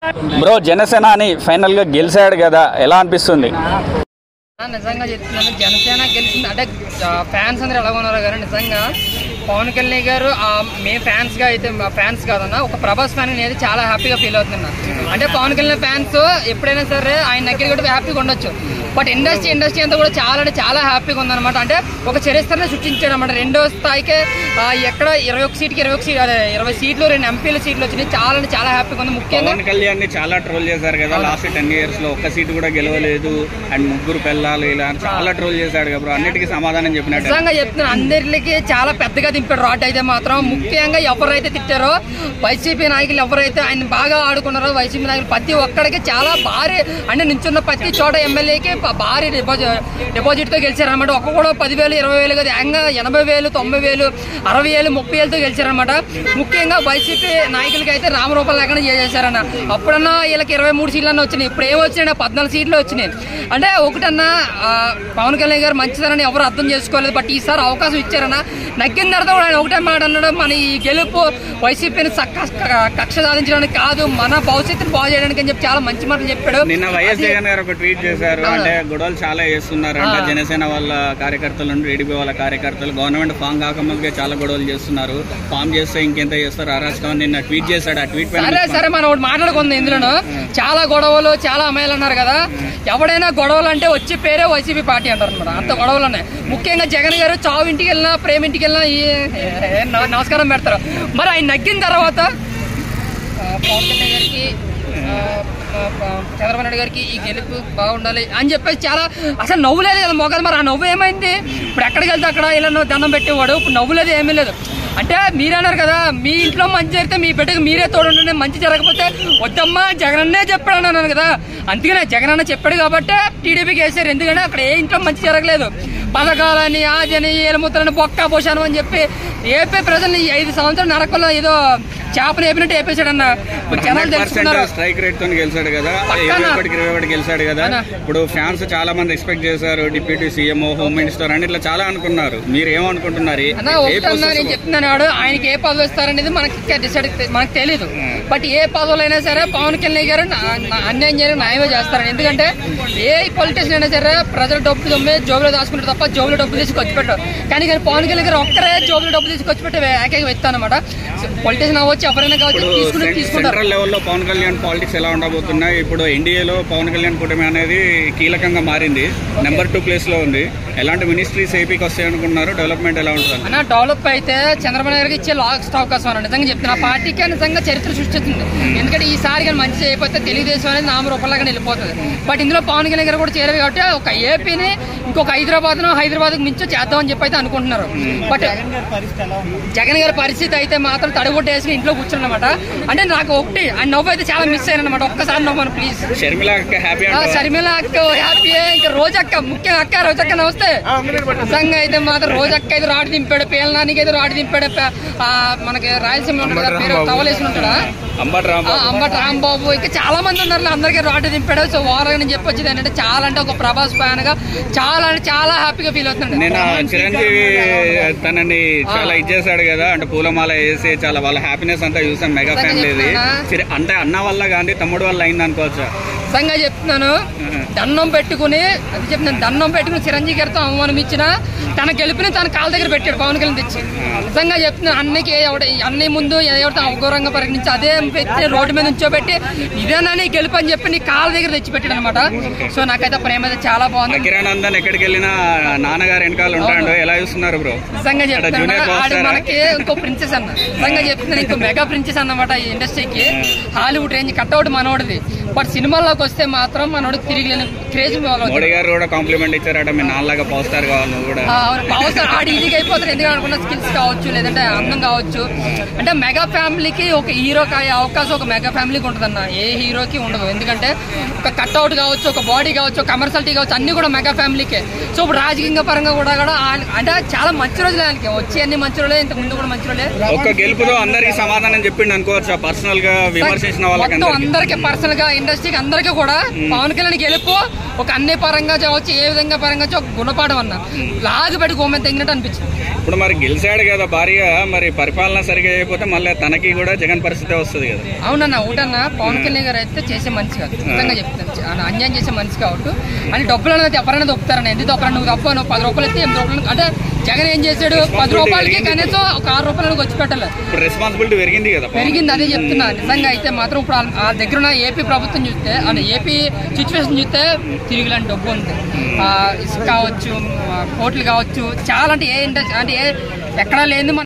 Bro Janasena అని final గా గెలిచాడు కదా ఎలా అనిపిస్తుంది ఆ, నిజంగా చెప్తున్నాను జనసేన గెలిచింది అంటే ఫ్యాన్స్ అందరూ ఎలా ఉన్నారు కానీ నిజంగా పవన్ కళ్యాణ్ గారు ఆ, మేము ఫ్యాన్స్ గా అయితే ఫ్యాన్స్ కాదన్న ఒక ప్రభాస్ ఫ్యాన్ అనేది చాలా హ్యాపీగా ఫీల్ అవుతున్నా అంటే పవన్ కళ్యాణ్ ఫ్యాన్స్ ఎప్పుడైనా సరే ఆయన దగ్గర కూడా హ్యాపీగా ఉండొచ్చు బట్ ఇండస్ట్రీ ఇండస్ట్రీ అంతా కూడా చాలా అంటే చాలా హ్యాపీగా ఉందన్నమాట అంటే ఒక చరిత్రను సృష్టించాడు అనమాట రెండో స్థాయికే ఆ, ఎక్కడ ఇరవై ఒక సీట్కి ఇరవై ఒక సీట్ అదే ఇరవై సీట్లు రెండు ఎంపీల సీట్లు వచ్చినాయి చాలా అంటే చాలా హ్యాపీగా ఉంది ముఖ్యంగా పవన్ కళ్యాణ్ ని చాలా ట్రోల్ చేశారు కదా లాస్ట్ టెన్ ఇయర్స్ లో ఒక్క సీట్ కూడా గెలవలేదు అండ్ ముగ్గురు పెళ్ళాలి ఇలా అని చాలా ట్రోల్ చేశాడు కదా bro. అన్నిటికీ సమాధానం చెప్పినట్టు నిజంగా చెప్తున్నాను అందరికి చాలా పెద్దగా దింపాడు రాట్ అయితే మాత్రం ముఖ్యంగా ఎవరైతే తిట్టారో వైసీపీ నాయకులు ఎవరైతే ఆయన బాగా ఆడుకున్నారో వైసీపీ నాయకులు ప్రతి ఒక్కడికి చాలా భారీ అంటే నించున్న ప్రతి చోట ఎమ్మెల్యేకి భారీ డిపాజిట్ డిపాజిట్ తో గెలిచారనమాట ఒక్క కూడా పదివేలు ఇరవై వేలు కదా ఏకంగా ఎనభై వేలు తొంభై వేలు అరవై వేలు ముప్పై వేలతో గెలిచారనమాట ముఖ్యంగా వైసీపీ నాయకులకి అయితే రామరూపాలు లేకుండా చేశారన్న అప్పుడన్నా వీళ్ళకి ఇరవై మూడు సీట్లు అన్న వచ్చినాయి ఇప్పుడు ఏం వచ్చినాయి పద్నాలుగు సీట్లు వచ్చినాయి అంటే ఒకటన్నా ఆ, పవన్ కళ్యాణ్ గారు మంచిదనని ఎవరు అర్థం చేసుకోలేదు బట్ ఈసారి అవకాశం ఇచ్చారన్న నగ్గిన తర్వాత కూడా ఆయన ఒకటే మాట అన్నాడు మన ఈ గెలుపు వైసీపీని సక్క- క- కక్ష సాధించడానికి కాదు మన భవిష్యత్తును బాగు చేయడానికి అని చెప్పి చాలా మంచి మాటలు చెప్పాడు నిన్న వైఎస్ జగన్ గారు ఒక ట్వీట్ చేశారు అంటే గొడవలు చాలా చేస్తున్నారు అంటే ఆ. జనసేన వాళ్ళ కార్యకర్తలు టీడీపీ వాళ్ళ కార్యకర్తలు గవర్నమెంట్ ఫామ్ కాకముందుకే చాలా గొడవలు చేస్తున్నారు ఫామ్ చేస్తే ఇంకెంత చేస్తారు అరాచకం అని నిన్న ట్వీట్ చేశాడు ఆ ట్వీట్ సరే పైన సరే మనం ఒకటి మాట్లాడుకుందాం ఇందులోను చాలా గొడవలు చాలా అమ్మాయిలు అన్నారు కదా ఎవడైనా గొడవలు అంటే వచ్చి పేరే వైసీపీ పార్టీ అంటారు అనమాట అంత గొడవలు ఉన్నాయి ముఖ్యంగా జగన్ గారు చావు ఇంటికి వెళ్ళినా ప్రేమ ఇంటికి వెళ్ళినా ఈ ఏ, న- నమస్కారం పెడతారు మరి ఆయన నగ్గిన తర్వాత ఆ, పవన్ కళ్యాణ్ గారికి ఆ, ఆ, ఆ, చంద్రబాబు నాయుడు గారికి ఈ గెలుపు బాగుండాలి అని చెప్పేసి చాలా అసలు నవ్వులేదు కదా మొగదు మరి ఆ నవ్వు ఏమైంది ఇప్పుడు ఎక్కడికి వెళ్తే అక్కడ ఇలా నువ్వు దండం పెట్టేవాడు ఇప్పుడు నవ్వులేదు ఏమీ లేదు అంటే మీరన్నారు కదా మీ ఇంట్లో మంచి జరిగితే మీ బిడ్డకు మీరే తోడుండే మంచి జరగకపోతే వద్దమ్మా జగనన్నే చెప్పాడు అన్నాను కదా అందుకనే జగనన్న చెప్పాడు కాబట్టి టీడీపీకి వేసారు ఎందుకంటే అక్కడ ఏ ఇంట్లో మంచి జరగలేదు పథకాలని ఆజని ఏలుముద్రని బొక్క పోషాను అని చెప్పి ఏపీ ప్రజల్ని ఈ ఐదు సంవత్సరాలు నరకల్లో ఏదో చేపను వేపినట్టు వేపేశాడు ఇప్పుడు జనాలు తెలుసుకున్నారు స్ట్రైక్ రేట్ తో గెలిచాడు కదా పక్కన. ఇరవై ఒకటికి ఇరవై ఒకటి గెలిచాడు కదా అన్న. ఇప్పుడు ఫ్యాన్స్ చాలా మంది ఎక్స్పెక్ట్ చేశారు డిప్యూటీ సీఎం హోమ్ మినిస్టర్ అని ఇట్లా చాలా అనుకున్నారు మీరు ఏమనుకుంటున్నారు అన్న ఏ ఒకటన్నా process నేను చెప్తున్నాను వాడు ఆయనకి ఏ పదవి ఇస్తారనేది మనకి ఇంకా డిసైడ్ మనకు తెలియదు బట్ ఏ పదవులైనా సరే పవన్ కళ్యాణ్ గారు నా- నా- అన్యాయం చేయడం న్యాయమే చేస్తారని ఎందుకంటే ఏ పొలిటీషియన్ అయినా సరే ప్రజల డబ్బు తొమ్మిది జోబులో దాచుకుంటారు తప్ప జోబులో డబ్బులు తీసుకొచ్చి పెట్టారు కానీ కానీ పవన్ కళ్యాణ్ గారు ఒక్కరే జోబులో డబ్బులు తీసుకొచ్చి పెట్టే ఏకైక వ్యక్తి అనమాట పొలిటీషియన్ అవ్వచ్చు ఎవరైనా కావచ్చు ఇప్పుడు తీసుకుంటే సెం- తీసుకుంటారు సెంట్రల్ లెవెల్లో పవన్ కళ్యాణ్ పాలిటిక్స్ ఎలా ఉండబోతున్నాయి ఇప్పుడు ఎన్డీఏలో పవన్ కళ్యాణ్ కూటమి అనేది కీలకంగా మారింది నెంబర్ టూ ప్లేస్ లో ఉంది ఎలాంటి మినిస్ట్రీస్ ఏపీకి వస్తాయి అనుకుంటున్నారు డెవలప్మెంట్ ఎలా ఉంటుంది అన్న డెవలప్ అయితే చంద్రబాబు నాయుడు గారికి ఇచ్చే లాస్ట్ అవకాశం అన్న నిజంగా చెప్తున్నా ఆ పార్టీకి నిజంగా చరిత్ర సృష్టిస్తుంది ఎందుకంటే ఈసారి కానీ మంచి చేయకపోతే తెలుగుదేశం అనేది నామరూపంలాగా వెళ్ళిపోతుంది బట్ ఇందులో పవన్ కళ్యాణ్ గారు కూడా చేరారు కాబట్టి ఒక ఏపీని ఇంకొక హైదరాబాద్ ను హైదరాబాద్ మించో చేద్దామని చెప్పి అయితే అనుకుంటున్నారు బట్ జగన్ గారి పరిస్థితి అయితే మాత్రం తడగొట్టు వేసుకుని ఇంట్లో కూర్చున్నమాట అంటే నాకు ఒకటి ఆయన నవ్వు అయితే చాలా మిస్ అయ్యాను అనమాట ఒక్కసారి నవ్వను ప్లీజ్ షర్మిల హ్యాపీ ఆ, షర్మిల అక్క హ్యాపీ ఇంకా రోజక్క ముఖ్యంగా అక్క రోజక్క నమస్తే నిజంగా అయితే మాత్రం రోజక్క అయితే రాడు దింపాడు పేలనానికి అయితే రాడు దింపాడు పే- ఆ, మనకి రాయలసీమ ఉంటాడు కదా, పేరు టవలేసి ఉంటాడా అంబట్ రామ్ ఆ, అంబటి రాంబాబు ఇంకా చాలా మంది ఉన్నారు అందరికీ రాటు దింపాడు సో ఓవరాల్ నేను చెప్పొచ్చేది ఏంటంటే చాలా అంటే ఒక ప్రభాస్ ఫ్యాన్ గా చాలా అంటే చాలా హ్యాపీగా ఫీల్ అవుతున్నాడు నేను చిరంజీవి తనని చాలా ఇచ్చేసాడు కదా అంటే పూలమాల వేసి చాలా వాళ్ళ హ్యాపీనెస్ అంతా చూసాం మెగా నిజంగా ఫ్యామిలీది చెప్తున్నా. చిర- అంటే అన్న వల్ల కానీ తమ్ముడు వల్ల అయింది అనుకోవచ్చా నిజంగా చెప్తున్నాను దండం పెట్టుకుని అది చెప్తున్నాను దండం పెట్టుకుని చిరంజీవి గారితో అవమానం ఇచ్చిన తన గెలుపుని తన కాళ్ళ దగ్గర పెట్టాడు పవన్ కళ్యాణ్ తెచ్చి నిజంగా చెప్తున్నాను అన్నికి ఎవడ అన్ని ముందు ఎవరితో అవగౌరవంగా పరిగణించి అదే వ్యక్తిని రోడ్డు మీద నుంచోబెట్టి ఇదేనా నీ గెలుపు అని చెప్పి నీ కాళ్ళ దగ్గర తెచ్చి పెట్టాడు అనమాట సో నాకైతే ప్రేమ అయితే చాలా బాగుంది అకిరానందన్ ఎక్కడికి వెళ్ళినా నాన్నగారు వెనకాల ఉంటాడు ఎలా చూస్తున్నారు బ్రో నిజంగా చెప్తాను జూనియర్ ఆడు బాక్సరా? మనకి ఇంకో ప్రిన్సెస్ అన్న నిజంగా చెప్తున్నాను ఇంకో మెగా ప్రిన్సెస్ అన్నమాట ఈ ఇండస్ట్రీకి హాలీవుడ్ రేంజ్ కట్అవుట్ మనోడిది బట్ సినిమాల్లోకి వస్తే మాత్రం మనోడికి తిరిగి లేని క్రేజ్ మోడీ గారు కూడా కాంప్లిమెంట్ ఇచ్చారట మీ నాన్నలాగా పవర్ స్టార్ కావాలి నువ్వు కూడా అవసరం ఆడు ఈజీగా అయిపోతారు ఎందుకంటే అనుకున్న స్కిల్స్ కావచ్చు లేదంటే అందం కావచ్చు అంటే మెగా ఫ్యామిలీకి ఒక హీరోకి అయ్యే అవకాశం ఒక మెగా ఫ్యామిలీకి ఉంటుందన్న ఏ హీరోకి ఉండదు ఎందుకంటే ఒక కట్అవుట్ కావచ్చు ఒక బాడీ కావచ్చు ఒక కమర్షియాలిటీ కావచ్చు అన్ని కూడా మెగా ఫ్యామిలీకే సో ఇప్పుడు రాజకీయ పరంగా కూడా కూడా ఆయన- అంటే చాలా మంచి రోజులు ఆయనకి వచ్చి అన్ని మంచి రోజులే ఇంత ముందు కూడా మంచి రోజులే ఒక్క గెలుపుతో అందరికి సమాధానం చెప్పిండు అనుకోవచ్చా పర్సనల్ గా విమర్శించిన వాళ్ళకి మొత్తం అందరికీ అందరికి పర్సనల్ గా ఇండస్ట్రీకి అందరికీ కూడా పవన్ కళ్యాణ్ గెలుపు ఒక అన్ని పరంగా కావచ్చు ఏ విధంగా పరంగా కావచ్చు ఒక గుణపాఠం అన్న లాగి పెట్టి గోమె తెగినట్టు అనిపించింది ఇప్పుడు మరి గెలిచాడు కదా భారీగా మరి పరిపాలన సరిగా అయిపోతే మళ్ళీ తనకి కూడా జగన్ పరిస్థితి వస్తుంది కదా అవునన్న ఒకటన్న పవన్ కళ్యాణ్ గారు అయితే చేసే మనిషి కాదు ఖచ్చితంగా చెప్తాను ఆయన అన్యాయం చేసే మనిషి కాబట్టి అని డబ్బులు అనేది ఎవరైనా దొప్పుతారని ఎందుకు దొప్పరా నువ్వు తప్ప నువ్వు పది రూపాయలు అయితే ఎనిమిది రూపాయలు అంటే జగన్ ఏం చేశాడు పది రూపాయలకి కనీసం ఒక ఆరు రూపాయలకు వచ్చి పెట్టలేదు ఇప్పుడు రెస్పాన్సిబిలిటీ పెరిగింది కదా పవన్. పెరిగింది అదే చెప్తున్నా నిజంగా అయితే మాత్రం ఇప్పుడు ఆ- ఆ దగ్గర ఉన్న ఏపీ ప్రభుత్వం చూస్తే అంటే ఏపీ సిచ్యువేషన్ చూస్తే తిరిగిలాంటి డబ్బు ఉంది ఆ, ఇసుక కావచ్చు ఆ, కోట్లు కావచ్చు చాలా అంటే ఏ ఇండస్ట్రీ అంటే ఏ ఎక్కడా లేని మన